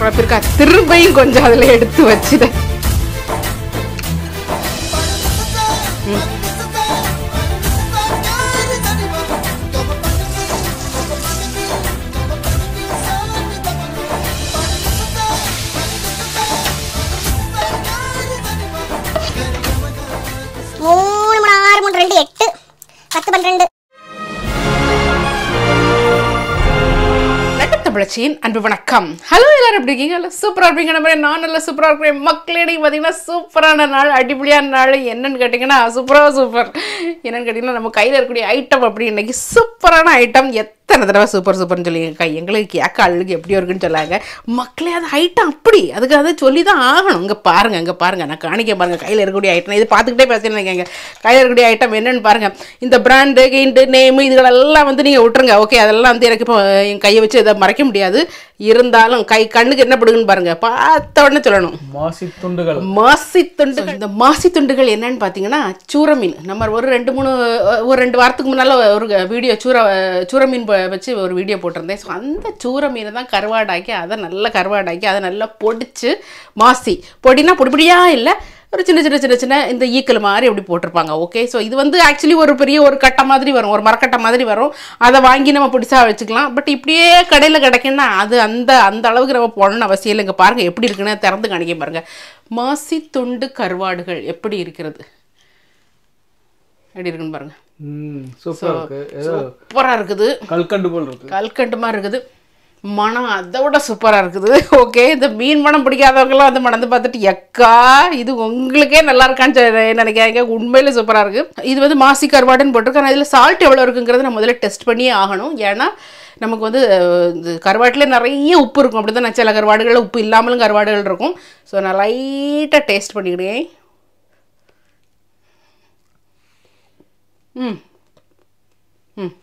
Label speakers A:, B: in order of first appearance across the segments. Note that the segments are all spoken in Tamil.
A: குழப்பிருக்கா திரும்பியும் கொஞ்சம் அதில் எடுத்து வச்சுட்டேன்
B: மூணு மூணு ஆறு மூணு ரெண்டு எட்டு பத்து பன்னிரெண்டு
A: தமிழச்சியின் அன்பு வணக்கம் ஹலோ எல்லாரும் எப்படி இருக்கீங்க நல்லா சூப்பராக இருப்பீங்க நம்ம நான் நல்லா சூப்பராக இருக்கிறேன் மக்களே இன்னைக்கு பார்த்தீங்கன்னா சூப்பரான நாள் அடிப்படையான நாள் என்னன்னு கேட்டிங்கன்னா சூப்பராக சூப்பர் என்னன்னு கேட்டிங்கன்னா நம்ம கையில் இருக்கக்கூடிய ஐட்டம் அப்படி இன்னைக்கு சூப்பரான ஐட்டம் எத்தனை தடவை சூப்பர் சூப்பர்னு சொல்லியிருக்கா எங்களுக்கு கேட்க அழுகு எப்படியோ இருக்குன்னு சொல்லாங்க மக்களே அது ஐட்டம் அப்படி அதுக்கு அதை சொல்லி தான் ஆகணும் இங்கே பாருங்க இங்கே பாருங்க நான் காணிக்க பாருங்க கையில் இருக்கக்கூடிய ஐட்டம் இது பார்த்துக்கிட்டே பேசுறேன் நினைக்காங்க கையில் இருக்கக்கூடிய ஐட்டம் என்னன்னு பாருங்க இந்த பிராண்டு கெயின்ட்டு நேமு இதுகளெல்லாம் வந்து நீங்கள் விட்டுருங்க ஓகே அதெல்லாம் வந்து எனக்கு இப்போ என் கையை வச்சு இதை மறைக்க முடியாது இருந்தாலும் கை கண்ணுக்கு என்ன படுகுன்னு பாருங்க பார்த்த உடனே சொல்லணும்
C: மாசி துண்டுகள்
A: மாசி துண்டுகள் இந்த மாசி துண்டுகள் என்னன்னு பார்த்தீங்கன்னா சூர மீன் நம்ம ஒரு ரெண்டு மூணு ஒரு ரெண்டு வாரத்துக்கு முன்னால் ஒரு வீடியோ சூர சூர மீன் ப- வச்சு ஒரு வீடியோ போட்டிருந்தேன் ஸோ அந்த சூர மீனை தான் கருவாடாக்கி அதை நல்லா கருவாடாக்கி அதை நல்லா பொடிச்சு மாசி பொடினா பொடி பொடியா இல்லை ஒரு சின்ன சின்ன சின்ன சின்ன இந்த ஈக்கல் மாதிரி அப்படி போட்டிருப்பாங்க ஓகே ஸோ இது வந்து ஆக்சுவலி ஒரு பெரிய ஒரு கட்டை மாதிரி வரும் ஒரு மரக்கட்டை மாதிரி வரும் அதை வாங்கி நம்ம பிடிச்சா வச்சுக்கலாம் பட் இப்படியே கடையில் கிடைக்குன்னா அது அந்த அந்த அளவுக்கு நம்ம போடணும்னு அவசியம் இல்லை இங்கே பாருங்கள் எப்படி இருக்குன்னு திறந்து காணிக்க பாருங்கள் மாசி துண்டு கருவாடுகள் எப்படி இருக்கிறது எப்படி இருக்குன்னு பாருங்க
C: ம் சூப்பரா இருக்கு ஏதோ
A: சூப்பராக இருக்குது
C: கல்கண்டு போல் இருக்கு
A: கல்கண்டு மாதிரி இருக்குது மனம் அதை விட சூப்பராக இருக்குது ஓகே இந்த மீன் மனம் பிடிக்காதவங்களாம் வந்து மணந்து பார்த்துட்டு எக்கா இது உங்களுக்கே நல்லா இருக்கான்னு சொ- நினைக்காதீங்க உண்மையில சூப்பராக இருக்குது இது வந்து மாசி கருவாடுன்னு போட்டிருக்கேன் இதில் சால்ட் எவ்வளோ இருக்குங்கிறத நான் முதல்ல டெஸ்ட் பண்ணியே ஆகணும் ஏன்னா நமக்கு வந்து அஹ், இந்த கருவாட்டில் நிறைய உப்பு இருக்கும் அப்படி தான் சில கருவாடுகளில் உப்பு இல்லாமலும் கருவாடுகள் இருக்கும் ஸோ நான் லைட்டாக டேஸ்ட் பண்ணிக்கிடுவேன் ம் ம்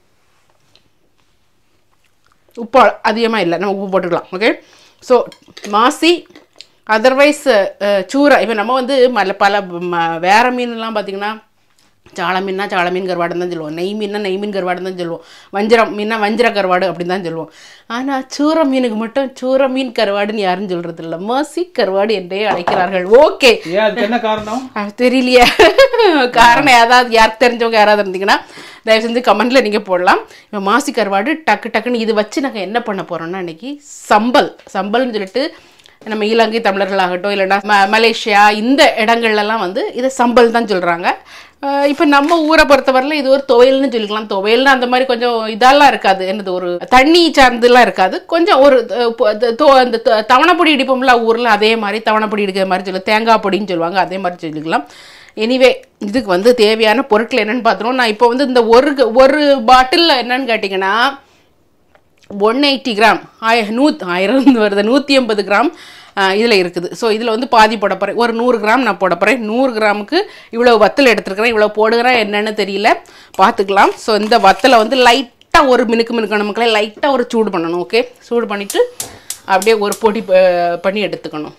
A: உப்பு அதிகமாக இல்லை நம்ம உப்பு போட்டுக்கலாம் ஓகே ஸோ மாசி அதர்வைஸ் சூரை இப்போ நம்ம வந்து மல பல ம- வேற மீன்லாம் பார்த்தீங்கன்னா சால மீன்னா சால மீன் கருவாடுன்னு தான் சொல்லுவோம் நெய் மீன்னா நெய் மீன் கருவாடுன்னு தான் சொல்லுவோம் வஞ்சிரம் மீன்னா வஞ்சிர கருவாடு அப்படின்னு தான் சொல்லுவோம் ஆனால் சூர மீனுக்கு மட்டும் சூர மீன் கருவாடுன்னு யாரும் சொல்கிறது இல்லை மாசி கருவாடு என்றே அழைக்கிறார்கள் ஓகே
C: ஏன் அதுக்கு என்ன காரணம்
A: அது தெரியலையே காரணம் ஏதாவது யாருக்கு தெரிஞ்சவங்க யாராவது இருந்தீங்கன்னா தயவு செஞ்சு கமெண்ட்ல நீங்கள் போடலாம் இப்போ மாசி கருவாடு டக்கு டக்குன்னு இது வச்சு நாங்கள் என்ன பண்ண போகிறோம்னா இன்னைக்கு சம்பல் சம்பல்னு சொல்லிட்டு நம்ம இலங்கை தமிழர்களாகட்டும் இல்லைன்னா ம மலேசியா இந்த இடங்கள்லாம் வந்து இதை சம்பல் தான் சொல்கிறாங்க இப்போ நம்ம ஊரை பொறுத்தவரையில இது ஒரு துவையல்னு சொல்லிக்கலாம் துவையல்னு அந்த மாதிரி கொஞ்சம் இதெல்லாம் இருக்காது என்னது ஒரு தண்ணி சார்ந்துலாம் இருக்காது கொஞ்சம் ஒரு அஹ், பொ- அது தோ- அந்த த- தவணைப்பொடி இடிப்போம்ல ஊரில் அதே மாதிரி தவணைப்பொடி இடிக்கிற மாதிரி சொல்லி தேங்காய் பொடின்னு சொல்லுவாங்க அதே மாதிரி சொல்லிக்கலாம் எனிவே இதுக்கு வந்து தேவையான பொருட்கள் என்னன்னு பார்த்துருவோம் நான் இப்போ வந்து இந்த ஒரு க- ஒரு பாட்டிலில் என்னன்னு கேட்டிங்கன்னா ஒன் எயிட்டி கிராம் ஆய நூ ஆயிரம் வருது நூற்றி ஐம்பது கிராம் இதில் இருக்குது ஸோ இதில் வந்து பாதி போட போகிறேன் ஒரு நூறு கிராம் நான் போட போகிறேன் நூறு கிராமுக்கு இவ்வளோ வத்தல் எடுத்துருக்கிறேன் இவ்வளோ போடுகிறேன் என்னன்னு தெரியல பார்த்துக்கலாம் ஸோ இந்த வத்தலை வந்து லைட்டாக ஒரு மினுக்கு மினுக்கணும் மக்களே லைட்டாக ஒரு சூடு பண்ணணும் ஓகே சூடு பண்ணிவிட்டு அப்படியே ஒரு பொடி ப- பண்ணி எடுத்துக்கணும்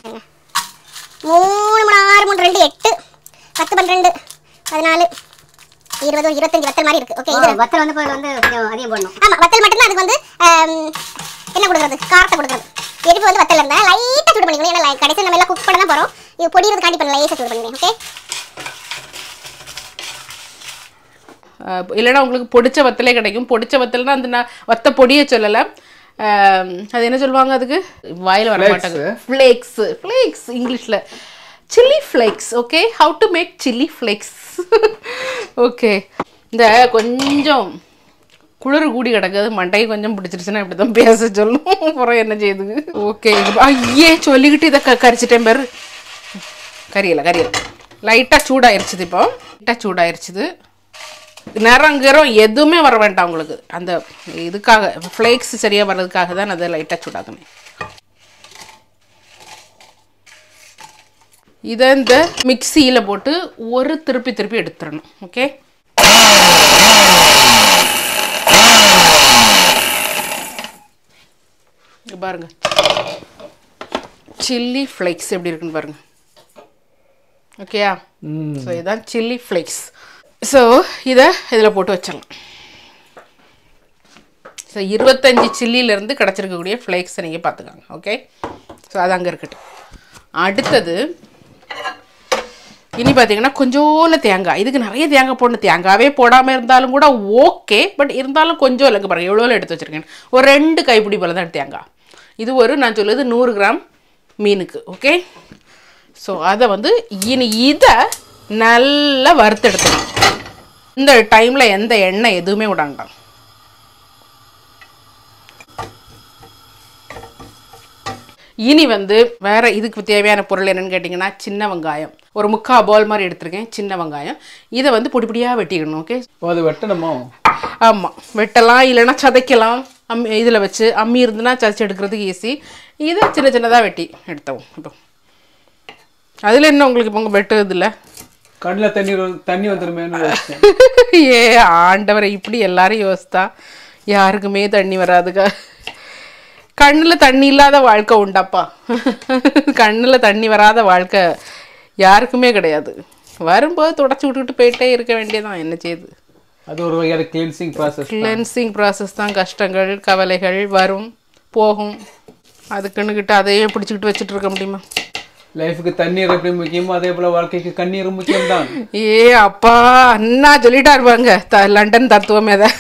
B: மூணு மூணு ஆறு மூணு ரெண்டு எட்டு பத்து பன்னிரெண்டு பதினாலு இருபது இருபத்தஞ்சு வத்தல் மாதிரி இருக்கு ஓகே இது
D: வத்தல் வந்து போய் வந்து கொஞ்சம் அதிகம் போடணும்
B: ஆமா வத்தல் மட்டும்தான் அதுக்கு வந்து ஆம், என்ன கொடுக்குறது காரத்தை கொடுக்குறது எரிப்பு வந்து வத்தல் இருந்தா லைட்டா சூடு பண்ணிக்கணும் ஏன்னா லை- கடைசியில் நம்ம எல்லாம் குக் பண்ண தான் போறோம் இது பொடிறது காண்டி பண்ண லைட்டா சூடு பண்ணிக்கிறேன் ஓகே
A: அஹ் இல்லைன்னா உங்களுக்கு பொடிச்ச வத்தலே கிடைக்கும் பொடிச்ச வத்தல்னா அந்த நான் வத்த பொடியை சொல்லலை அஹ் அது என்ன சொல்லுவாங்க அதுக்கு வாயில் வர மாட்டாங்க ஃப்ளேக்ஸ் ஃப்ளேக்ஸ் இங்கிலீஷில் chilli flakes okay how to make chilli flakes okay இந்த கொஞ்சம் குளிர் கூடி கிடக்குது மண்டையை கொஞ்சம் பிடிச்சிருச்சுன்னா இப்படி தான் பேச சொல்லும் அப்புறம் என்ன செய்யுது ஓகே ஐயே சொல்லிக்கிட்டு இதை க கரிச்சிட்டேன் பேர் கரியலை கரியலை லைட்டாக சூடாயிருச்சுது இப்போ லைட்டாக சூடாயிருச்சுது நிறம் கிரம் எதுவுமே வர வேண்டாம் உங்களுக்கு அந்த இதுக்காக ஃப்ளேக்ஸ் சரியாக வர்றதுக்காக தான் நான் அதை லைட்டாக சூடாக்குனேன் இதை இந்த மிக்சியில் போட்டு ஒரு திருப்பி திருப்பி எடுத்துடணும் ஓகே இங்க பாருங்க சில்லி ஃப்ளேக்ஸ் எப்படி இருக்குன்னு பாருங்க ஓகேயா ஸோ இதுதான் சில்லி ஃப்ளேக்ஸ் ஸோ இதை இதில் போட்டு வச்சிடலாம் ஸோ இருபத்தஞ்சி சில்லியிலேருந்து கிடச்சிருக்கக்கூடிய ஃப்ளேக்ஸை நீங்கள் பார்த்துக்கோங்க ஓகே ஸோ அது அங்கே இருக்கட்டும் அடுத்தது இனி பார்த்தீங்கன்னா கொஞ்சோண்டு தேங்காய் இதுக்கு நிறைய தேங்காய் போடணும் தேங்காவே போடாமல் இருந்தாலும் கூட ஓகே பட் இருந்தாலும் கொஞ்சம் இல்லைங்க பாருங்கள் எவ்வளோ எடுத்து வச்சுருக்கேன் ஒரு ரெண்டு கைப்பிடி போல தான் தேங்காய் இது ஒரு நான் சொல்லுது நூறு கிராம் மீனுக்கு ஓகே ஸோ அதை வந்து இனி இதை நல்லா வறுத்தெடுத்துக்கணும் இந்த டைமில் எந்த எண்ணெய் எதுவுமே விடாண்டாம் இனி வந்து வேற இதுக்கு தேவையான பொருள் என்னன்னு கேட்டிங்கன்னா சின்ன வெங்காயம் ஒரு முக்கா பால் மாதிரி எடுத்திருக்கேன் சின்ன வெங்காயம் இதை வந்து பொடி பொடியாக வெட்டிக்கணும் ஓகே
C: ஓ, அது வெட்டணுமோ
A: ஆமாம் வெட்டலாம் இல்லைன்னா சதைக்கலாம் அம்மி இதில் வச்சு அம்மி இருந்துன்னா சதைச்சு எடுக்கிறதுக்கு ஈஸி இதை சின்ன சின்னதாக வெட்டி எடுத்தோம் இப்போ அதில் என்ன உங்களுக்கு இப்போ உங்கள் வெட்டுறது இல்லை
C: கண்ணில் தண்ணி வரு- தண்ணி வந்துருமேன்னு யோசிச்சேன்.
A: ஏ ஆண்டவரை இப்படி எல்லாரும் யோசித்தா யாருக்குமே தண்ணி வராதுக்கா கண்ணில் தண்ணி இல்லாத வாழ்க்கை உண்டாப்பா கண்ணில் தண்ணி வராத வாழ்க்கை யாருக்குமே கிடையாது வரும்போது தொடச்சி விட்டுக்கிட்டு போயிட்டே இருக்க வேண்டியதான் என்ன செய்யுது
C: அது ஒரு வகையான கிளீன்சிங் ப்ராசஸ்
A: கிளென்சிங் ப்ராசஸ் தான் கஷ்டங்கள் கவலைகள் வரும் போகும் அதுக்குன்னுக்கிட்டு அதையே பிடிச்சிக்கிட்டு வச்சுட்டு இருக்க முடியுமா
C: லைஃபுக்கு தண்ணீர் எப்படி முக்கியமோ அதே போல வாழ்க்கைக்கு கண்ணீர் முக்கியம்தான்
A: ஏ அப்பா அண்ணா சொல்லிட்டா இருப்பாங்க த லண்டன் தத்துவமே அதை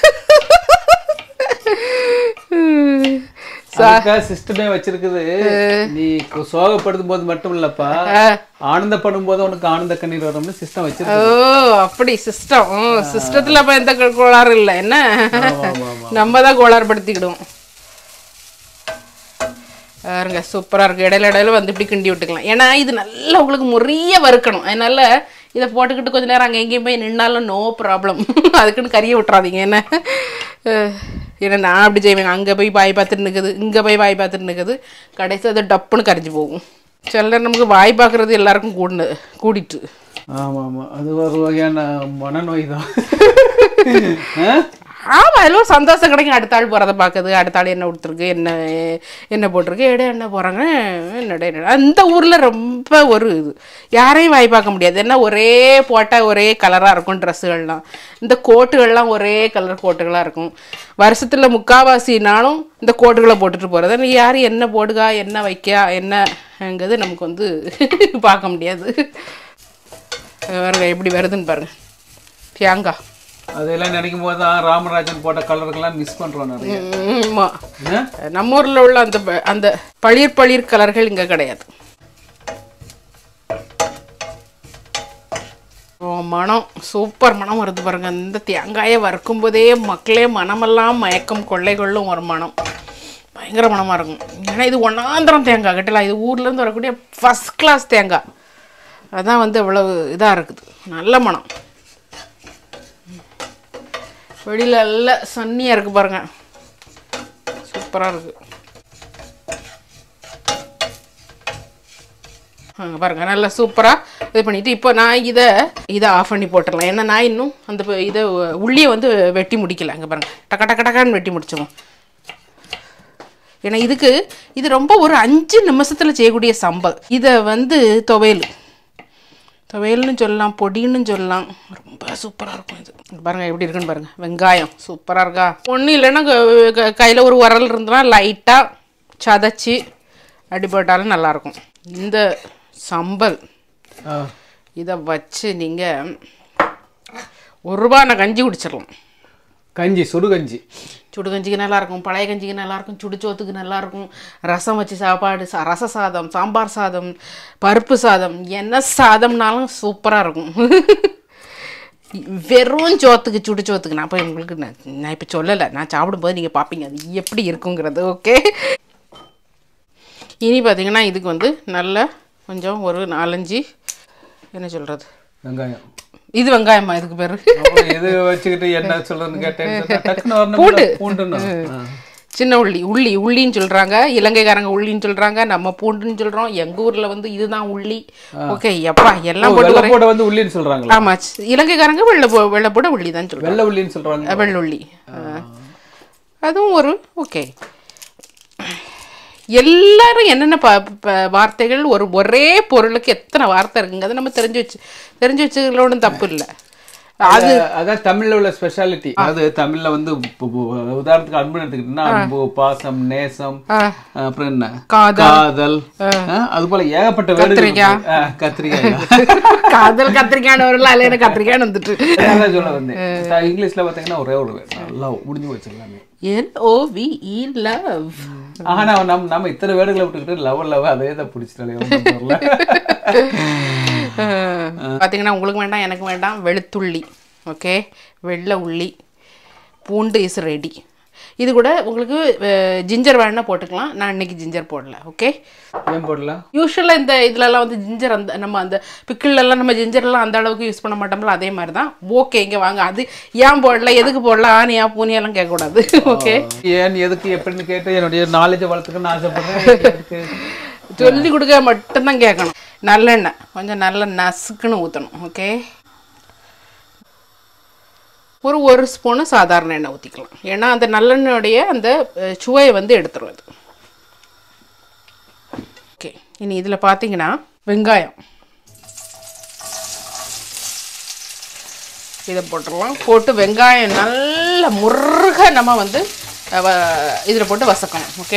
C: அதுக்காக சிஸ்டமே வச்சிருக்குது நீ கு- சோகப்படுத்தும் போது மட்டும் இல்லப்பா ஆனந்தப்படும் போது உனக்கு ஆனந்த கண்ணீர் வரும்னு சிஸ்டம்
A: ஓ
C: வச்சிருக்கு
A: அப்படி சிஸ்டம் சிஸ்டத்தில் அப்போ எந்த கோ- கோளாறும் இல்லை என்ன நம்ம தான் கோளாறு படுத்திக்கிடுவோம் பாருங்க சூப்பராக இருக்குது இடையில இடையில வந்து இப்படி கிண்டி விட்டுக்கலாம் ஏன்னா இது நல்லா உங்களுக்கு முறைய வறுக்கணும் அதனால இதை போட்டுக்கிட்டு கொஞ்ச நேரம் அங்கே எங்கேயும் போய் நின்னாலும் நோ ப்ராப்ளம் அதுக்குன்னு கறியை விட்டுறாதீங்க என்ன அஹ், ஏன்னா நான் அப்படி செய்வேன் அங்கே போய் வாய் பார்த்துட்டு நிற்குது இங்கே போய் வாய் பார்த்துட்டு நிற்குது கடைசி அது டப்புன்னு கரைஞ்சி போகும் சில நேரம் நமக்கு வாய் பார்க்குறது எல்லாருக்கும் கூடு கூடிட்டு
C: ஆமா ஆமா அது ஒரு வகையான மனநோய் தான் ஆ?
A: ஆமாம் அதில் ஒரு சந்தோஷம் கிடைக்கும் அடுத்த ஆள் போகிறத பார்க்குது அடுத்த ஆள் என்ன கொடுத்துருக்கு என்ன என்ன போட்டிருக்கு எடை என்ன போகிறாங்க என்னடா என்னடா அந்த ஊரில் ரொம்ப ஒரு இது யாரையும் வாய் பார்க்க முடியாது என்ன ஒரே போட்டால் ஒரே கலராக இருக்கும் ட்ரெஸ்ஸுகள்லாம் இந்த கோட்டுகள்லாம் ஒரே கலர் கோட்டுகளாக இருக்கும் வருஷத்தில் முக்காவாசினாலும் இந்த கோட்டுகளை போட்டுட்டு போகிறது யார் என்ன போடுகா என்ன வைக்கா என்னங்கிறது நமக்கு வந்து பார்க்க முடியாது பாருங்க எப்படி வருதுன்னு பாருங்க தேங்காய்
C: அதெல்லாம் நினைக்கும் போது தான் ராமராஜன் போட்ட கலருக்கெல்லாம் மிஸ் பண்றோம் நிறைய
A: ஆமா
C: ஆ?
A: நம்ம ஊர்ல உள்ள அந்த ப- அந்த பளிர் பளிர் கலர்கள் இங்க கிடையாது ஓ மனம் சூப்பர் மனம் வருது பாருங்க இந்த தேங்காயை வறுக்கும் போதே மக்களே மனமெல்லாம் மயக்கம் கொள்ளை கொள்ளும் ஒரு மனம் பயங்கர மனமாக இருக்கும் ஏன்னா இது ஒன்றாந்திரம் தேங்காய் கட்டலாம் இது ஊர்லேருந்து வரக்கூடிய ஃபஸ்ட் கிளாஸ் தேங்காய் அதான் வந்து இவ்வளவு இதாக இருக்குது நல்ல மனம் வெளியில் எல்லாம் சன்னியாக இருக்குது பாருங்க சூப்பராக இருக்குது அங்கே பாருங்க நல்லா சூப்பராக இது பண்ணிட்டு இப்போ நான் இதை இதை ஆஃப் பண்ணி போட்டுடலாம் ஏன்னா நான் இன்னும் அந்த ப- இதை உள்ளியை வந்து வெட்டி முடிக்கல அங்கே பாருங்க டக்க டக்க டக்கான்னு வெட்டி முடிச்சிடுவோம் ஏன்னா இதுக்கு இது ரொம்ப ஒரு அஞ்சு நிமிஷத்தில் செய்யக்கூடிய சம்பல் இதை வந்து துவையல் துவையல்னு சொல்லலாம் பொடின்னு சொல்லலாம் ரொம்ப சூப்பராக இருக்கும் இது இங்க பாருங்க எப்படி இருக்குன்னு பாருங்க வெங்காயம் சூப்பராக இருக்கா ஒன்றும் இல்லைன்னா கையில் ஒரு உரல் இருந்ததுன்னா லைட்டாக சதைச்சி அடி போட்டாலும் நல்லாயிருக்கும் இந்த சம்பல்
C: ஆ.
A: இதை வச்சு நீங்கள் ஒரு ரூபாய் கஞ்சி குடிச்சிடலாம்
C: கஞ்சி சுடு கஞ்சி
A: சுடு கஞ்சிக்கு நல்லா இருக்கும் பழைய கஞ்சிக்கு நல்லா இருக்கும் சுடு சோத்துக்கு நல்லா இருக்கும் ரசம் வச்சு சாப்பாடு சா- ரச சாதம் சாம்பார் சாதம் பருப்பு சாதம் என்ன சாதம்னாலும் சூப்பராக இருக்கும் வெறும் சோத்துக்கு சுடு சோத்துக்கு நான் போய் உங்களுக்கு நான் நான் இப்போ சொல்லலை நான் சாப்பிடும்போது நீங்கள் பார்ப்பீங்க அது எப்படி இருக்குங்கிறது ஓகே இனி பார்த்தீங்கன்னா இதுக்கு வந்து நல்ல கொஞ்சம் ஒரு நாலஞ்சு என்ன சொல்கிறது
C: வெங்காயம்
A: இது வெங்காயமா இதுக்கு பேர்
C: அப்புறம் எது வச்சுக்கிட்டு என்ன சொல்றதுன்னு கேட்டேன்னு சொன்னா டக்குன்னு வரணும்
A: பூண்டு.
C: பூண்டுன்னு ஆ.
A: சின்ன உள்ளி உள்ளி உள்ளின்னு சொல்றாங்க இலங்கைக்காரங்க உள்ளின்னு சொல்றாங்க நம்ம பூண்டுன்னு சொல்றோம் எங்க ஊர்ல வந்து இதுதான் உள்ளி ஓகே எப்பா எல்லாம் போட்டு
C: வெள்ளை போட வந்து உள்ளின்னு சொல்றாங்களா
A: ஆமா சி- இலங்கைக்காரங்க வெள்ளை போ- வெள்ளை போட உள்ளி தான் சொல்றாங்க
C: வெள்ளை உள்ளின்னு சொல்றாங்க
A: வெள்ளுள்ளி ஆ. அதுவும் ஒரு ஓகே எல்லாரும் என்னென்ன ப ப- வார்த்தைகள் ஒரு ஒரே பொருளுக்கு எத்தனை வார்த்தை இருக்குங்க அதை நம்ம தெரிஞ்சு வச்சு தெரிஞ்சு வச்சுக்கிறதுல ஒன்றும் தப்பு இல்லை
C: அது அதான் தமிழ்ல உள்ள ஸ்பெஷாலிட்டி அதாவது தமிழ்ல வந்து இப்போ- இப்போ உதாரணத்துக்கு அன்பு எடுத்துக்கிட்டோம்னா அன்பு பாசம் நேசம் அப்புறம் என்ன
A: காதல்.
C: காதல் ஆ, அது போல ஏகப்பட்ட வேர்டுகள்
A: கத்திரிக்காய்.
C: இருக்கு. ஆ, கத்திரிக்காய்
A: காதல் கத்திரிக்கான வரல அல்ல எனக்கு கத்திரிக்காய் வந்துட்டு
C: அதான் சொல்ல வந்தேன் த- இங்கிலீஷ்ல பாத்தீங்கன்னா ஒரே ஒரு word. நல்லா முடிஞ்சு போச்சு எல்லாமே
A: என் ஓ வி இ லவ்
C: ஆனா நம்ம நம்ம இத்தனை வேர்டுகளை விட்டுக்கிட்டு லவ் லவ் அதே தான் பிடிச்சிட்டாலே
A: பார்த்தீங்கன்னா உங்களுக்கு வேண்டாம் எனக்கு வேண்டாம் வெளுத்துள்ளி ஓகே வெள்ளை உள்ளி பூண்டு இஸ் ரெடி இது கூட உங்களுக்கு ஜிஞ்சர் வேணா போட்டுக்கலாம் நான் இன்னைக்கு ஜிஞ்சர் போடல ஓகே
C: ஏன் போடலாம்
A: யூஸ்வலாக இந்த இதுலலாம் வந்து ஜிஞ்சர் அந்த நம்ம அந்த பிக்கிள்லாம் நம்ம ஜிஞ்சர்லாம் அந்த அளவுக்கு யூஸ் பண்ண மாட்டோம்ல அதே மாதிரி தான் ஓகே இங்கே வாங்க அது ஏன் போடல எதுக்கு போடல ஆனியா பூனியெல்லாம் கேட்கக்கூடாது ஓகே
C: ஏன் எதுக்கு எப்படின்னு கேட்டு என்னுடைய நாலேஜை வளர்த்துக்கணும்னு ஆசைப்படுறேன் எதுக்கு?
A: சொல்லி கொடுக்க மட்டும்தான் கேட்கணும் நல்லெண்ணெய் கொஞ்சம் நல்ல நசுக்குன்னு ஊற்றணும் ஓகே ஒரு ஒரு ஸ்பூனு சாதாரண எண்ணெய் ஊற்றிக்கலாம் ஏன்னா அந்த நல்லெண்ணெயோடைய அந்த அஹ், சுவையை வந்து எடுத்துரும் அது ஓகே இனி இதில் பார்த்தீங்கன்னா வெங்காயம் இதை போட்டுடலாம் போட்டு வெங்காயம் நல்ல முருக நம்ம வந்து இதில் போட்டு வசக்கணும் ஓகே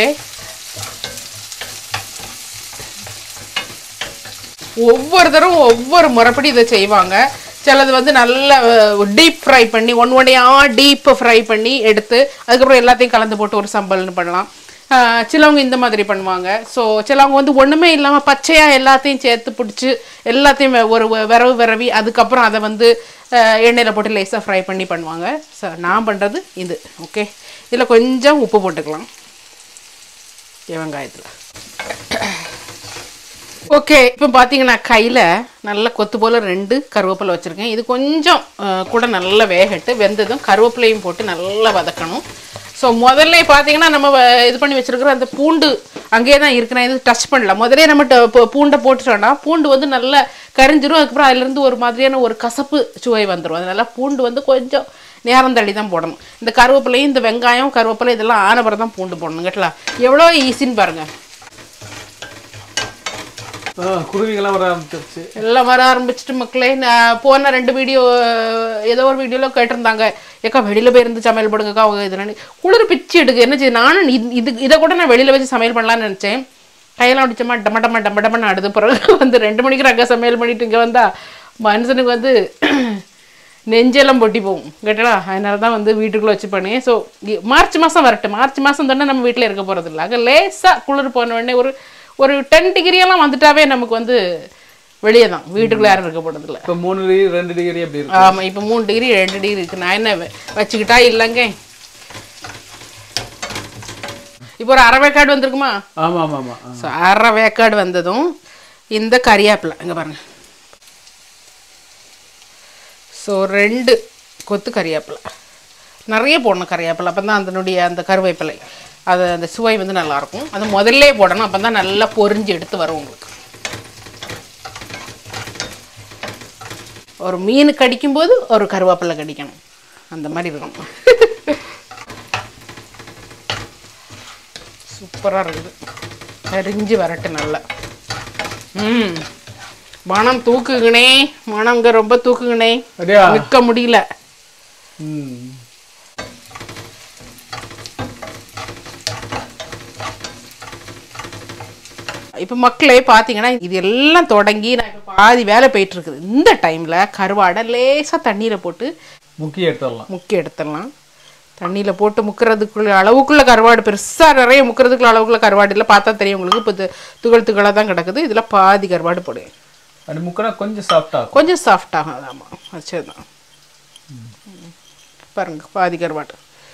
A: ஒவ்வொரு தடவை ஒவ்வொரு முறைப்படி இதை செய்வாங்க சிலது வந்து நல்ல டீப் ஃப்ரை பண்ணி ஒன் ஒன்னையாக டீப் ஃப்ரை பண்ணி எடுத்து அதுக்கப்புறம் எல்லாத்தையும் கலந்து போட்டு ஒரு சம்பல்னு பண்ணலாம் ஆஹ் சிலவங்க இந்த மாதிரி பண்ணுவாங்க ஸோ சிலவங்க வந்து ஒன்றுமே இல்லாமல் பச்சையாக எல்லாத்தையும் சேர்த்து பிடிச்சி எல்லாத்தையும் வெ- ஒரு வெ- விரவு விரவி அதுக்கப்புறம் அதை வந்து ஆஹ் எண்ணெயில் போட்டு லேசாக ஃப்ரை பண்ணி பண்ணுவாங்க ஸோ நான் பண்ணுறது இது ஓகே இதில் கொஞ்சம் உப்பு போட்டுக்கலாம் வெங்காயத்தில் ஓகே இப்போ பார்த்தீங்கன்னா கையில் நல்ல கொத்து போல் ரெண்டு கருவேப்பிலை வச்சுருக்கேன் இது கொஞ்சம் அஹ், கூட நல்லா வேகட்டு வெந்ததும் கருவேப்பிலையும் போட்டு நல்லா வதக்கணும் ஸோ முதல்ல பார்த்தீங்கன்னா நம்ம வ- இது பண்ணி வச்சிருக்கிற அந்த பூண்டு அங்கேயே தான் இருக்கு நான் இது டச் பண்ணல முதல்ல நம்ம ட- பூ- பூண்டை போட்டுட்டோம்னா பூண்டு வந்து நல்லா கரிஞ்சிரும் அதுக்கப்புறம் அதுலேருந்து ஒரு மாதிரியான ஒரு கசப்பு சுவை வந்துடும் அதனால பூண்டு வந்து கொஞ்சம் நேரம் தள்ளி தான் போடணும் இந்த கருவேப்பிலையும் இந்த வெங்காயம் கருவேப்பிலை இதெல்லாம் ஆன பிறகு தான் பூண்டு போடணும் கேட்டலா எவ்வளோ ஈஸின்னு பாருங்கள்
C: ஆ, குருவிங்கெல்லாம் வர ஆரம்பிச்சிருச்சு
A: எல்லாம் வர ஆரம்பிச்சிட்டு மக்களே நான் போன ரெண்டு வீடியோ ஏதோ ஒரு வீடியோவில் கேட்டிருந்தாங்க ஏக்கா வெளியில் போய் இருந்து சமையல் போடுங்கக்கா அவங்க இதெல்லாம் குளிர் பிச்சு எடுக்கு என்ன செய்யுது நானும் இது இது இதை கூட நான் வெளியில் வச்சு சமையல் பண்ணலாம்னு நினச்சேன் கையெல்லாம் அடிச்சமா டம டம டம டமன்னு அடுத்த பிறகு வந்து ரெண்டு மணிக்கு அங்கே சமையல் பண்ணிட்டு இங்கே வந்தா மனுஷனுக்கு வந்து நெஞ்செல்லாம் பொட்டி போகும் கேட்டா அதனால தான் வந்து வீட்டுக்குள்ளே வச்சு பண்ணேன் ஸோ மார்ச் மாதம் வரட்டும் மார்ச் மாதம் தானே நம்ம வீட்டில் இருக்க போகிறது இல்லை அங்கே லேசாக குளிர் போன உடனே ஒரு ஒரு டென் டிகிரியெல்லாம் வந்துட்டாவே நமக்கு வந்து வெளியே தான் வீட்டுக்குள்ளே யாரும் இருக்க போகிறதில்ல
C: இப்போ மூணு டிகிரி ரெண்டு டிகிரி அப்படி இருக்கு
A: ஆமாம் இப்போ மூணு டிகிரி ரெண்டு டிகிரி இருக்குது நான் என்ன வ- வச்சுக்கிட்டா இல்லைங்க இப்போ ஒரு அரை வேக்காடு வந்திருக்குமா
C: ஆமா ஆமா ஆமா ஆ.
A: ஸோ அரை வேக்காடு வந்ததும் இந்த கறியாப்பிலை இங்கே பாருங்க ஸோ ரெண்டு கொத்து கறியாப்பிலை நிறைய போடணும் கறியாப்பிலை அப்போ தான் அதனுடைய அந்த கருவேப்பிலை அது அந்த சுவை வந்து நல்லாயிருக்கும் அது முதல்ல போடணும் அப்போ தான் நல்லா பொரிஞ்சு எடுத்து வரும் உங்களுக்கு ஒரு மீன் கடிக்கும்போது ஒரு கருவேப்பிலை கடிக்கணும் அந்த மாதிரி இருக்கணும் சூப்பராக இருக்குது அரிஞ்சு வரட்டு நல்லா ம் மனம் தூக்குங்கண்ணே மனம் இங்கே ரொம்ப தூக்குங்கண்ணே
C: அப்படியா
A: நிற்க முடியல
C: ம்
A: இப்போ மக்களே பார்த்தீங்கன்னா இது எல்லாம் தொடங்கி நான் இப்போ பாதி வேலை போயிட்டு இருக்குது இந்த டைமில் கருவாடை லேசாக தண்ணீரை போட்டு
C: முக்கிய எடுத்துடலாம்
A: முக்கி எடுத்துடலாம் தண்ணியில் போட்டு முக்கிறதுக்குள்ள அளவுக்குள்ள கருவாடு பெருசாக நிறைய முக்கிறதுக்குள்ள அளவுக்குள்ள கருவாடு இல்லை பார்த்தா தெரியும் உங்களுக்கு இப்போ இது துகள் துகளாக தான் கிடக்குது இதில் பாதி கருவாடு போடுவேன்
C: அது முக்கினா கொஞ்சம் சாஃப்டா இருக்கும்
A: கொஞ்சம் சாஃப்ட் ஆகும் ஆமாம் வச்சதுதான் பாருங்க பாதி கருவாடு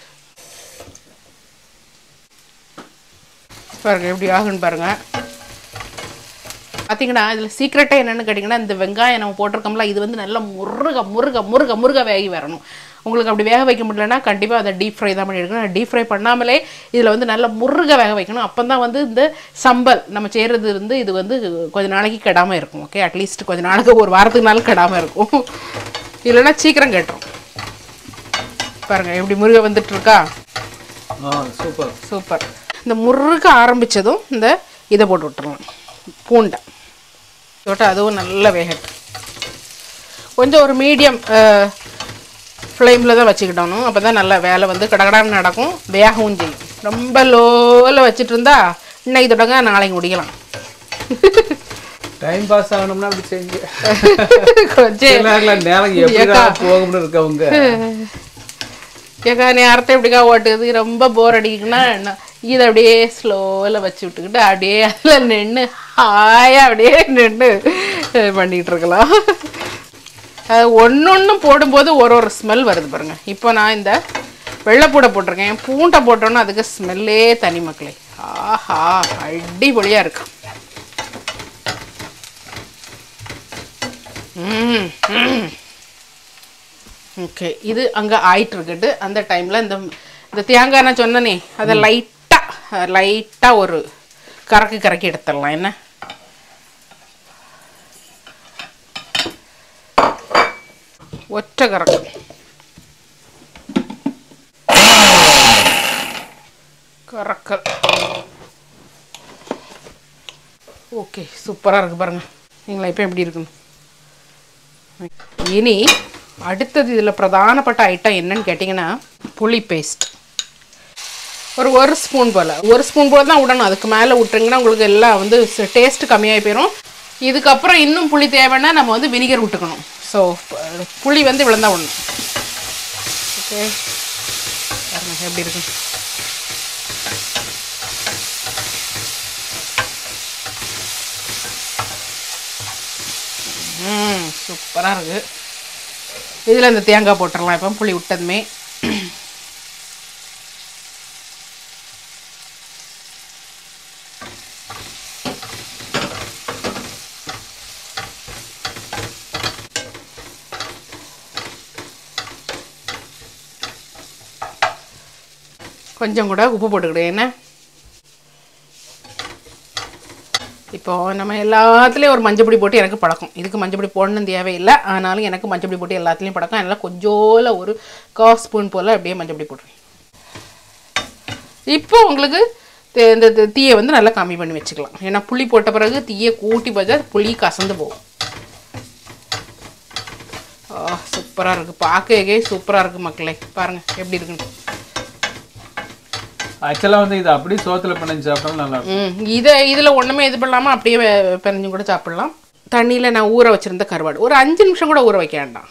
A: பாருங்க எப்படி ஆகுன்னு பாருங்க பார்த்தீங்கன்னா இதில் சீக்ரெட்டாக என்னென்னு கேட்டிங்கன்னா இந்த வெங்காயம் நம்ம போட்டிருக்கோம்ல இது வந்து நல்லா முருக முருக முருக முருக வேகி வரணும் உங்களுக்கு அப்படி வேக வைக்க முடியலன்னா கண்டிப்பாக அதை டீப் ஃப்ரை தான் பண்ணியிருக்கணும் டீப் ஃப்ரை பண்ணாமலே இதில் வந்து நல்லா முருக வேக வைக்கணும் அப்போ தான் வந்து இந்த சம்பல் நம்ம செய்கிறது வந்து இது வந்து கொஞ்ச நாளைக்கு கெடாமல் இருக்கும் ஓகே அட்லீஸ்ட் கொஞ்ச நாளைக்கு ஒரு வாரத்துக்கு நாள் கெடாமல் இருக்கும் இல்லைன்னா சீக்கிரம் கெட்டுரும் பாருங்கள் எப்படி முருக வந்துட்டு இருக்கா
C: ஆ சூப்பர்
A: சூப்பர் இந்த முருக ஆரம்பித்ததும் இந்த இதை போட்டு விட்டுறலாம் பூண்டை போட்டு அதுவும் நல்லா வேகட்டும் கொஞ்சம் ஒரு மீடியம் ஃப்ளேமில் தான் வச்சுக்கிட்டணும் அப்போ தான் நல்லா வேலை வந்து கடகடான்னு நடக்கும் வேகவும் செய்யும் ரொம்ப லோவில் வச்சுட்டு இருந்தா இன்னைக்கு தொடங்க நாளைக்கு முடிக்கலாம்
C: டைம் பாஸ் ஆகணும்னா அப்படி செஞ்சு
A: கொஞ்சம்
C: சில நேரத்துல நேரம் எப்படி போகும்னு இருக்கவங்க
A: ஏக்கா நேரத்தை எப்படிக்கா ஓட்டுது ரொம்ப போர் அடிக்குன்னா என்ன இதை அப்படியே ஸ்லோவில் வச்சு விட்டுக்கிட்டு அப்படியே அதில் நின்று ஹாயாக அப்படியே நின்று பண்ணிகிட்டு இருக்கலாம் அது ஒன்று ஒன்று போடும்போது ஒரு ஒரு ஸ்மெல் வருது பாருங்க இப்போ நான் இந்த வெள்ளைப்பூடை போட்டிருக்கேன் பூண்டை போட்டோன்னா அதுக்கு ஸ்மெல்லே தனி மக்களே ஆஹா அடிபொலியாக இருக்கு ம் ம் ஓகே இது அங்கே ஆயிட்டு இருக்குட்டு அந்த டைமில் இந்த இந்த தேங்காய் நான் சொன்னனே அதை லைட்டாக லைட்டாக ஒரு கறக்கு கறக்கி எடுத்துடலாம் என்ன ஒற்றை கறக்கு கறக்கல் ஓகே சூப்பராக இருக்கு பாருங்க நீங்களா இப்போ எப்படி இருக்குன்னு இனி அடுத்தது இதில் பிரதானப்பட்ட ஐட்டம் என்னன்னு கேட்டிங்கன்னா புளி பேஸ்ட் ஒரு ஒரு ஸ்பூன் போல் ஒரு ஸ்பூன் போல் தான் விடணும் அதுக்கு மேலே விட்டுருங்கன்னா உங்களுக்கு எல்லாம் வந்து டேஸ்ட் கம்மியாகி போயிடும் இதுக்கப்புறம் இன்னும் புளி தேவைன்னா நம்ம வந்து வினிகர் விட்டுக்கணும் ஸோ புளி வந்து இவ்வளோ தான் விடணும் ஓகே பாருங்க எப்படி இருக்கு ம் சூப்பராக இருக்குது இதில் இந்த தேங்காய் போட்டுடலாம் இப்போ புளி விட்டதுமே கொஞ்சம் கூட உப்பு போட்டுக்கிடு என்ன இப்போ நம்ம எல்லாத்துலேயும் ஒரு மஞ்சப்பொடி போட்டு எனக்கு பழக்கம் இதுக்கு மஞ்சப்பொடி போடணும் தேவையில்லை ஆனாலும் எனக்கு மஞ்சப்பொடி போட்டு எல்லாத்துலேயும் பழக்கம் அதனால் கொஞ்சோல ஒரு கால் ஸ்பூன் போல் அப்படியே மஞ்சப்பொடி போட்டுருவேன் இப்போ உங்களுக்கு தே- இந்த இந்த தீயை வந்து நல்லா கம்மி பண்ணி வச்சுக்கலாம் ஏன்னா புளி போட்ட பிறகு தீயை கூட்டி வச்சா புளி கசந்து போகும் ஆ சூப்பராக இருக்குது பார்க்கவே சூப்பராக இருக்குது மக்களே பாருங்கள் எப்படி இருக்குன்னு
C: ஆக்சுவலா வந்து இது அப்படியே சோத்துல பிணைஞ்சு சாப்பிட்டாலும் நல்லா இருக்கும்
A: ம் இதை இதில் ஒன்றுமே இது பண்ணாமல் அப்படியே வெ- பிணைஞ்சும் கூட சாப்பிடலாம் தண்ணியில் நான் ஊற வச்சுருந்த கருவாடு ஒரு அஞ்சு நிமிஷம் கூட ஊற வைக்க வேண்டாம்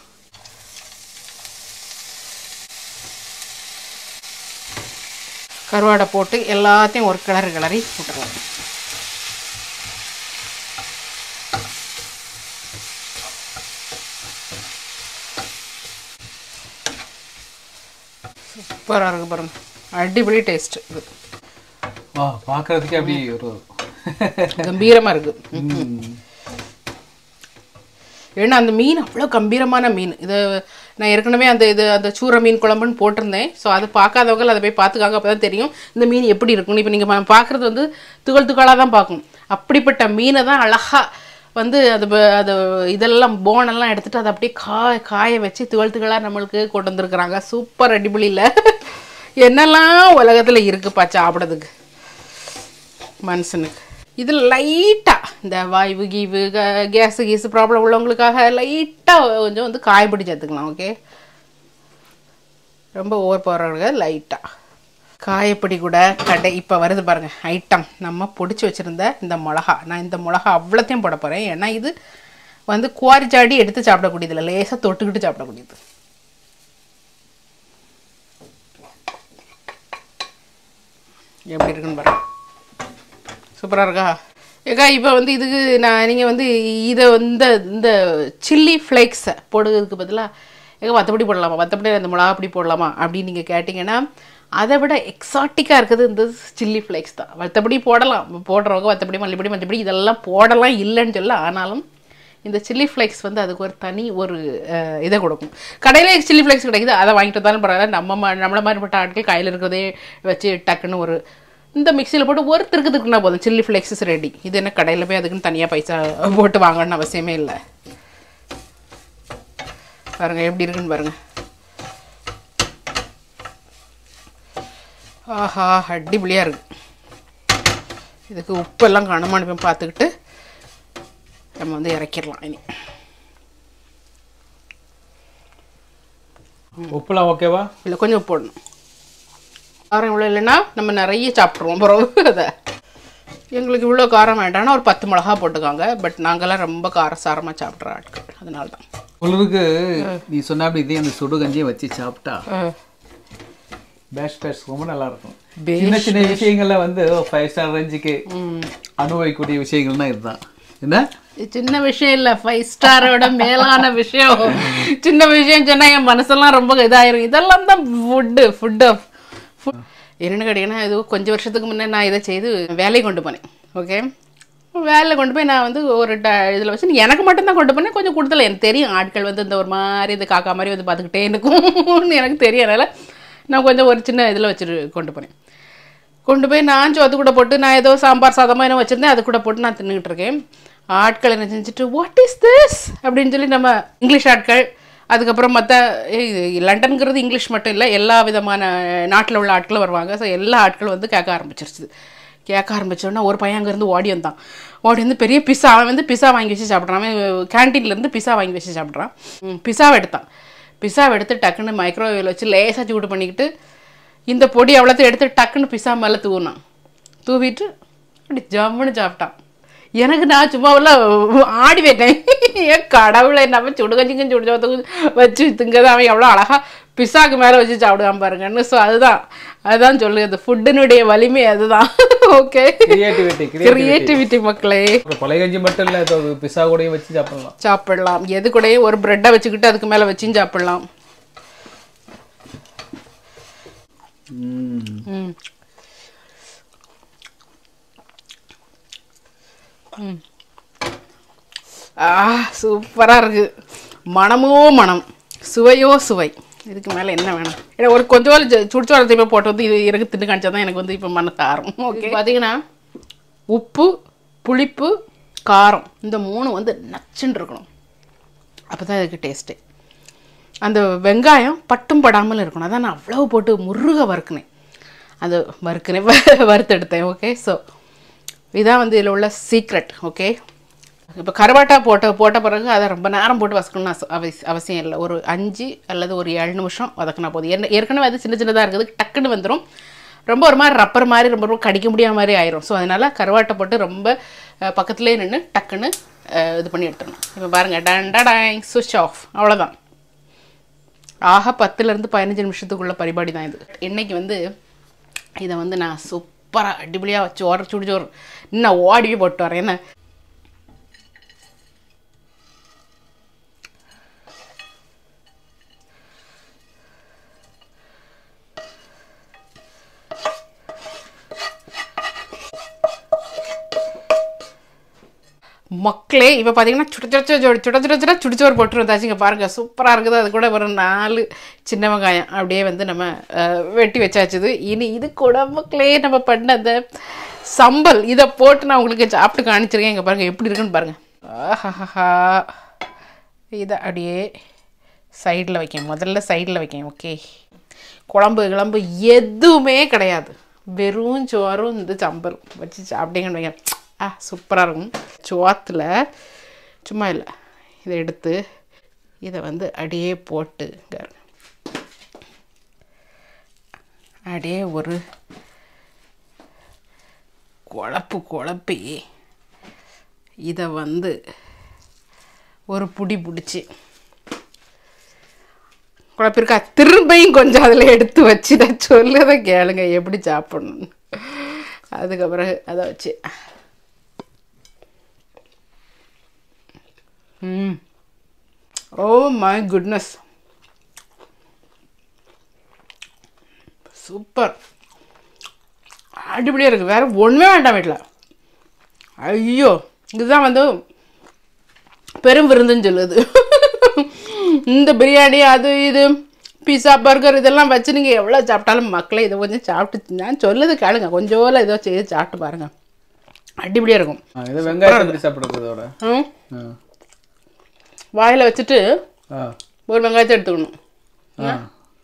A: கருவாடை போட்டு எல்லாத்தையும் ஒரு கிளறு கிளறி விட்டுருவோம் சூப்பராக இருக்கு பாருங்க அடிப்பொலி டேஸ்ட் இது
C: வா பார்க்கறதுக்கே அப்படி ஒரு
A: கம்பீரமாக இருக்கு
C: ம்.
A: ஏன்னா அந்த மீன் அவ்வளோ கம்பீரமான மீன் இது நான் ஏற்கனவே அந்த இது அந்த சூற மீன் குழம்புன்னு போட்டிருந்தேன் ஸோ அது பார்க்காதவங்க அதை போய் பார்த்துக்காங்க அப்போ தான் தெரியும் இந்த மீன் எப்படி இருக்கும்னு இப்போ நீங்கள் பார்க்குறது வந்து துகள் துகளாக தான் பார்க்கும் அப்படிப்பட்ட மீனை தான் அழகாக வந்து அது ப- அது இதெல்லாம் போனெல்லாம் எடுத்துட்டு அதை அப்படியே காய காய வச்சு துகள் துகளாக நம்மளுக்கு கொண்டு வந்திருக்கிறாங்க சூப்பர் அடிப்பொலியில் என்னெல்லாம் உலகத்தில் இருக்குப்பா சாப்பிட்றதுக்கு மனுஷனுக்கு இது லைட்டாக இந்த வாய்வு கீவு கேஸு கீஸு ப்ராப்ளம் உள்ளவங்களுக்காக லைட்டாக கொஞ்சம் வந்து காயப்பொடி சேர்த்துக்கலாம் ஓகே ரொம்ப ஓவர் போகிறவங்க லைட்டாக காயப்பொடி கூட கடை இப்போ வருது பாருங்கள் ஐட்டம் நம்ம பொடிச்சு வச்சுருந்த இந்த மிளகா நான் இந்த மிளகா அவ்வளோத்தையும் போட போகிறேன் ஏன்னா இது வந்து குவாரி சாடி எடுத்து சாப்பிடக்கூடியது இல்லை லேசாக தொட்டுக்கிட்டு சாப்பிடக்கூடியது எப்படி இருக்குன்னு பாருங்க சூப்பராக இருக்கா ஏக்கா இப்போ வந்து இதுக்கு நான் நீங்கள் வந்து இதை வந்து இந்த சில்லி ஃப்ளேக்ஸை போடுறதுக்கு பதிலாக ஏங்க மற்றபடி போடலாமா மற்றபடி அந்த மிளகா அப்படி போடலாமா அப்படின்னு நீங்கள் கேட்டிங்கன்னா அதை விட எக்ஸாட்டிக்காக இருக்குது இந்த சில்லி ஃப்ளேக்ஸ் தான் மற்றபடி போடலாம் போடுறவங்க மற்றபடி மல்லிப்படி மற்றபடி இதெல்லாம் போடலாம் இல்லைன்னு சொல்ல ஆனாலும் இந்த சில்லி ஃப்ளேக்ஸ் வந்து அதுக்கு ஒரு தனி ஒரு அஹ், இதை கொடுக்கும் கடையில் சில்லி ஃப்ளேக்ஸ் கிடைக்குது அதை வாங்கிட்டு வந்தாலும் பரவாயில்ல நம்ம மா- நம்மள மாதிரிப்பட்ட ஆட்கள் கையில் இருக்கிறதே வச்சு டக்குன்னு ஒரு இந்த மிக்சியில் போட்டு ஒரு திருக்கு திருக்குனா போதும் சில்லி ஃப்ளேக்ஸஸ் ரெடி இது என்ன கடையில் போய் அதுக்குன்னு தனியாக பைசா போட்டு வாங்கணும்னு அவசியமே இல்லை பாருங்க எப்படி இருக்குன்னு பாருங்க ஆஹா அடிப்பொலியாக இருக்கு இதுக்கு உப்பெல்லாம் காணுமான்னு போய் பார்த்துக்கிட்டு நம்ம வந்து இறக்கிடலாம் இனி
C: உப்புலாம் ஓகேவா
A: இல்லை கொஞ்சம் உப்பு போடணும் காரம் இவ்வளோ இல்லைன்னா நம்ம நிறைய சாப்பிட்ருவோம் அப்புறம் அதை எங்களுக்கு இவ்வளோ காரம் வேண்டாம்னா ஒரு பத்து மிளகா போட்டுக்கோங்க பட் நாங்கள்லாம் ரொம்ப காரசாரமாக சாப்பிட்ற ஆட்கள் அதனால தான்
C: உங்களுக்கு நீ சொன்ன அப்படி இதே அந்த சுடு கஞ்சியை வச்சு சாப்பிட்டா பேஷ் பேஷ் ரொம்ப நல்லா இருக்கும் சின்ன சின்ன விஷயங்கள்ல வந்து ஃபைவ் ஸ்டார் ரேஞ்சுக்கு அனுபவிக்கக்கூடிய விஷயங்கள்னா இதுதான் என்ன
A: இது சின்ன விஷயம் இல்லை ஃபைவ் ஸ்டாரோட மேலான விஷயம் சின்ன விஷயம் சொன்னால் என் மனசெல்லாம் ரொம்ப இதாயிரும் இதெல்லாம் தான் ஃபுட்டு ஃபுட்டு என்னென்னு கேட்டிங்கன்னா இது கொஞ்சம் வருஷத்துக்கு முன்னே நான் இதை செய்து வேலையை கொண்டு போனேன் ஓகே வேலையில் கொண்டு போய் நான் வந்து ஒரு ட இதில் வச்சு எனக்கு மட்டும்தான் கொண்டு போனேன் கொஞ்சம் கொடுத்தல எனக்கு தெரியும் ஆட்கள் வந்து இந்த ஒரு மாதிரி இந்த காக்கா மாதிரி வந்து பார்த்துக்கிட்டே இருக்கும்னு எனக்கு தெரியும் அதனால் நான் கொஞ்சம் ஒரு சின்ன இதில் வச்சுட்டு கொண்டு போனேன் கொண்டு போய் நான் சோத்து கூட போட்டு நான் ஏதோ சாம்பார் சாதமாக என்ன வச்சுருந்தேன் அது கூட போட்டு நான் தின்னுக்கிட்டு இருக்கேன் ஆட்கள் என்ன செஞ்சுட்டு வாட் இஸ் திஸ் அப்படின்னு சொல்லி நம்ம இங்கிலீஷ் ஆட்கள் அதுக்கப்புறம் மற்ற லண்டன்கிறது இங்கிலீஷ் மட்டும் இல்லை எல்லா விதமான நாட்டில் உள்ள ஆட்களும் வருவாங்க ஸோ எல்லா ஆட்களும் வந்து கேட்க ஆரம்பிச்சிருச்சு கேட்க ஆரம்பிச்சோன்னா ஒரு பையன் அங்கேருந்து ஓடி வந்தான் ஓடி வந்து பெரிய பிஸா அவன் வந்து பிஸா வாங்கி வச்சு சாப்பிட்றான் அவன் கேன்டீன்லேருந்து பிஸா வாங்கி வச்சு சாப்பிட்றான் ம், பிஸாவை எடுத்தான் பிஸாவை எடுத்து டக்குன்னு மைக்ரோவேவில் வச்சு லேசாக சூடு பண்ணிக்கிட்டு இந்த பொடி அவ்வளோத்தையும் எடுத்து டக்குன்னு பிஸா மேலே தூவினான் தூவிட்டு அப்படி ஜம்முன்னு சாப்பிட்டான் எனக்கு நான் சும்மா உள்ள ஆடி போயிட்டேன் ஏன் கடவுளை நம்ம சுடுகஞ்சிங்க சுடுச்சோத்துக்கு வச்சு திங்கதான் அவன் எவ்வளோ அழகா பிஸாக்கு மேலே வச்சு சாப்பிடுவான் பாருங்கன்னு ஸோ அதுதான் அதுதான் சொல்லுது அந்த ஃபுட்டினுடைய வலிமை அதுதான் ஓகே
C: கிரியேட்டிவிட்டி
A: கிரியேட்டிவிட்டி மக்களே
C: பழைய கஞ்சி மட்டும் இல்லை இது பிஸா கூடயும் வச்சு சாப்பிடலாம்
A: சாப்பிடலாம் எது கூடயும் ஒரு ப்ரெட்டை வச்சுக்கிட்டு அதுக்கு மேலே வச்சும் சாப்பிடலாம் ம் ம். ஆ சூப்பராக இருக்குது மனமோ மனம் சுவையோ சுவை இதுக்கு மேலே என்ன வேணும் ஏன்னா ஒரு கொஞ்சம் சுடிச்சோரத்தை போய் போட்டு வந்து இது எனக்கு தின்னு காமிச்சா தான் எனக்கு வந்து இப்போ மனசு ஆறும் ஓகே பார்த்தீங்கன்னா உப்பு புளிப்பு காரம் இந்த மூணு வந்து நச்சுன்னு இருக்கணும் அப்போ தான் இதுக்கு டேஸ்ட்டு அந்த வெங்காயம் பட்டும் படாமல் இருக்கணும் அதான் நான் அவ்வளோ போட்டு முருக வறுக்கினேன் அது வறுக்கினேன் வ- வறுத்தெடுத்தேன் ஓகே ஸோ இதான் வந்து இதில் உள்ள சீக்ரெட் ஓகே இப்போ கருவாட்டா போட்ட போட்ட பிறகு அதை ரொம்ப நேரம் போட்டு வதக்கணும்னு அவசி- அவசி- அவசியம் இல்லை ஒரு அஞ்சு அல்லது ஒரு ஏழு நிமிஷம் வதக்கினா போதும் ஏற்க- ஏற்கனவே அது சின்ன சின்னதாக இருக்குது டக்குன்னு வந்துடும் ரொம்ப ஒரு மாதிரி ரப்பர் மாதிரி ரொம்ப ரொம்ப கடிக்க முடியாத மாதிரி ஆயிரும் ஸோ அதனால் கருவாட்டை போட்டு ரொம்ப அஹ், பக்கத்துலேயே நின்று டக்குன்னு அஹ், இது பண்ணி எடுத்துடணும் இப்போ பாருங்கள் டண்டா டாங் சுவிச் ஆஃப் அவ்வளோதான் ஆக பத்துலேருந்து பதினஞ்சு நிமிஷத்துக்குள்ள பரிபாடி தான் இது இன்னைக்கு வந்து இதை வந்து நான் சூப்பராக அடிப்படியாக வச்சு ஓட சுடிச்சோறு இன்னும் ஓடியே போட்டு வரேன் என்ன மக்களே இப்போ பார்த்தீங்கன்னா சுட சுட சுட சுட சுட சுட சுடிச்சோறு போட்டு வந்தாச்சு இங்கே பாருங்கள் சூப்பராக இருக்குது அது கூட ஒரு நாலு சின்ன வெங்காயம் அப்படியே வந்து நம்ம அஹ், வெட்டி வச்சாச்சுது இனி இது கூட மக்களே நம்ம பண்ண அந்த சம்பல் இதை போட்டு நான் உங்களுக்கு சாப்பிட்டு காணிச்சிருக்கேன் இங்கே பாருங்கள் எப்படி இருக்குன்னு பாருங்கள் ஆஹாஹா இதை அப்படியே சைடில் வைக்கேன் முதல்ல சைடில் வைக்கேன் ஓகே குழம்பு கிளம்பு எதுவுமே கிடையாது வெறும் சோறும் இந்த சம்பல் வச்சு சாப்பிட்டீங்கன்னு வைங்க ஆ சூப்பராக இருக்கும் சோத்தில் சும்மா இல்லை இதை எடுத்து இதை வந்து அப்படியே போட்டு இங்க பாருங்க. அப்படியே ஒரு குழப்பு குழப்பி இதை வந்து ஒரு புடி பிடிச்சி குழப்பிருக்கா திரும்பியும் கொஞ்சம் அதில் எடுத்து வச்சு நான் சொல்லதை கேளுங்க எப்படி சாப்பிடணும் அதுக்கப்புறம் அதை வச்சு ம் ஓ மை குட்னஸ் சூப்பர் அடிப்படியாக இருக்குது வேறு ஒன்றுமே வேண்டாம் வீட்டில் ஐயோ இதுதான் வந்து பெரும் விருந்துன்னு சொல்லுது இந்த பிரியாணி அது இது பீஸா பர்கர் இதெல்லாம் வச்சு நீங்கள் எவ்வளோ சாப்பிட்டாலும் மக்களே இதை கொஞ்சம் சாப்பிட்டு நான் சொல்லுது கேளுங்க கொஞ்சம் ஏதோ செய்து சாப்பிட்டு பாருங்க அடிப்படியாக இருக்கும்
C: ஆ, இது வெங்காயத்தை எப்படி சாப்பிடுறது இதோட
A: ம்
C: ஆ.
A: வாயில் வச்சுட்டு
C: ஆ.
A: ஒரு வெங்காயத்தை எடுத்துக்கணும்
C: ஆ.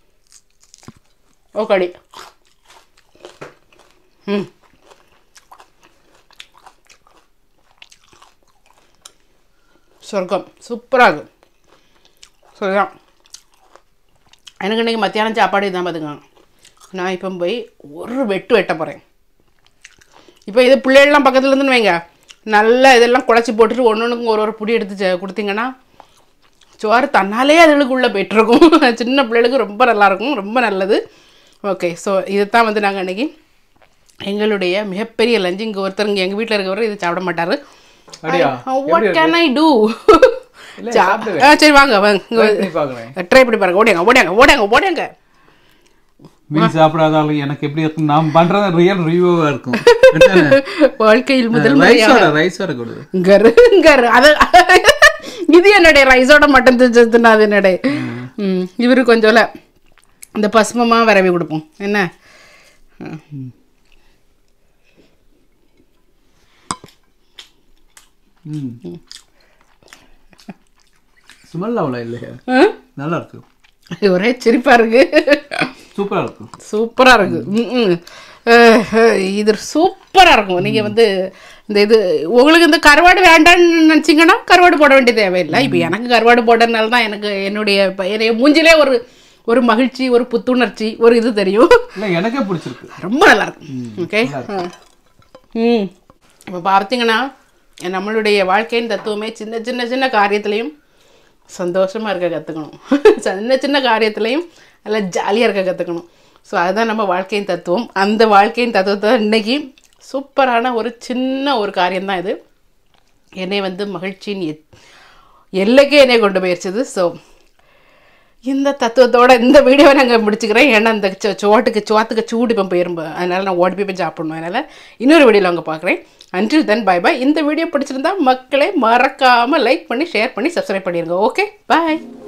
A: ஓ கடி ம் சொர்க்கம் சூப்பராக இருக்கும் சரிதான் எனக்கு இன்றைக்கி மத்தியானம் சாப்பாடு தான் பார்த்துங்க நான் இப்போ போய் ஒரு வெட்டு வெட்ட போகிறேன் இப்போ இது பிள்ளைகள்லாம் பக்கத்துல இருந்துன்னு வைங்க நல்லா இதெல்லாம் குழச்சி போட்டுட்டு ஒன்று ஒன்றுக்கும் ஒரு ஒரு புடி எடுத்து செ- கொடுத்தீங்கன்னா சோறு தன்னாலே அதுகளுக்குள்ளே போயிட்டுருக்கும் சின்ன பிள்ளைகளுக்கு ரொம்ப நல்லாயிருக்கும் ரொம்ப நல்லது ஓகே ஸோ இதைத்தான் வந்து நாங்கள் அன்றைக்கி எங்களுடைய மிகப்பெரிய லஞ்சு இங்கே ஒருத்தருங்க எங்கள் வீட்டில் இருக்கவர் இது சாப்பிட மாட்டார்
C: அப்படியா?
A: வாட் கேன் ஐ டூ
C: இல்ல,
A: சரி வாங்க வாங்க
C: Try பண்ணி பார்க்குறேன்
A: ட்ரை பண்ணி பாருங்க ஓடியாங்க ஓடியாங்க ஓடியாங்க ஓடியாங்க
C: மீன் சாப்பிடாதாலும் எனக்கு எப்படி இருக்கும் நான் பண்றது ரியல் ரிவ்யூவா இருக்கும்
A: வாழ்க்கையில் முதல்
C: ரைஸோட ரைஸோட கொடுது
A: கரு கரு அது இது என்னுடைய ரைஸோட மட்டன் தின்னா அது என்னுடைய ம் இவரு கொஞ்சம் இந்த பசுமமாக வரவி கொடுப்போம் என்ன
C: ம் ஸ்மெல் அவ்வளோ இல்லையா
A: ஆ?
C: நல்லா இருக்கு
A: ஒரே சிரிப்பா இருக்கு
C: சூப்பரா இருக்கும்
A: சூப்பரா இருக்கு ம், ம். அஹ், அஹ், இது சூப்பரா இருக்கும் நீங்க வந்து இந்த இது உங்களுக்கு இந்த கருவாடு வேண்டாம்னு நினச்சிங்கன்னா கருவாடு போட வேண்டிய தேவையில்லை இப்போ எனக்கு கருவாடு போடுறதுனால தான் எனக்கு என்னுடைய ப- என்னுடைய மூஞ்சிலே ஒரு ஒரு மகிழ்ச்சி ஒரு புத்துணர்ச்சி ஒரு இது தெரியும்
C: இல்லை எனக்கே பிடிச்சிருக்கு
A: ரொம்ப நல்லா இருக்கும் ஓகே ம் இப்போ பார்த்தீங்கன்னா நம்மளுடைய வாழ்க்கையின் தத்துவமே சின்ன சின்ன சின்ன காரியத்துலேயும் சந்தோஷமாக இருக்க கற்றுக்கணும் சின்ன சின்ன காரியத்துலேயும் நல்லா ஜாலியாக இருக்க கற்றுக்கணும் ஸோ அதுதான் நம்ம வாழ்க்கையின் தத்துவம் அந்த வாழ்க்கையின் தத்துவத்தை இன்னைக்கு சூப்பரான ஒரு சின்ன ஒரு காரியம்தான் இது என்னை வந்து மகிழ்ச்சியின் எத் எல்லைக்கே என்னை கொண்டு போயிருச்சுது ஸோ இந்த தத்துவத்தோட இந்த வீடியோவை நாங்கள் முடிச்சுக்கிறேன் ஏன்னா இந்த சோ- சோட்டுக்கு சோத்துக்கு சூடு இப்போ போயிரும்ப அதனால நான் ஓடி போய் போய் சாப்பிடணும் அதனால் இன்னொரு வீடியோவில் அவங்க பார்க்குறேன் அன்றில் தென் பை பை இந்த வீடியோ பிடிச்சிருந்தா மக்களே மறக்காமல் லைக் பண்ணி ஷேர் பண்ணி சப்ஸ்கிரைப் பண்ணிடுங்க ஓகே பாய்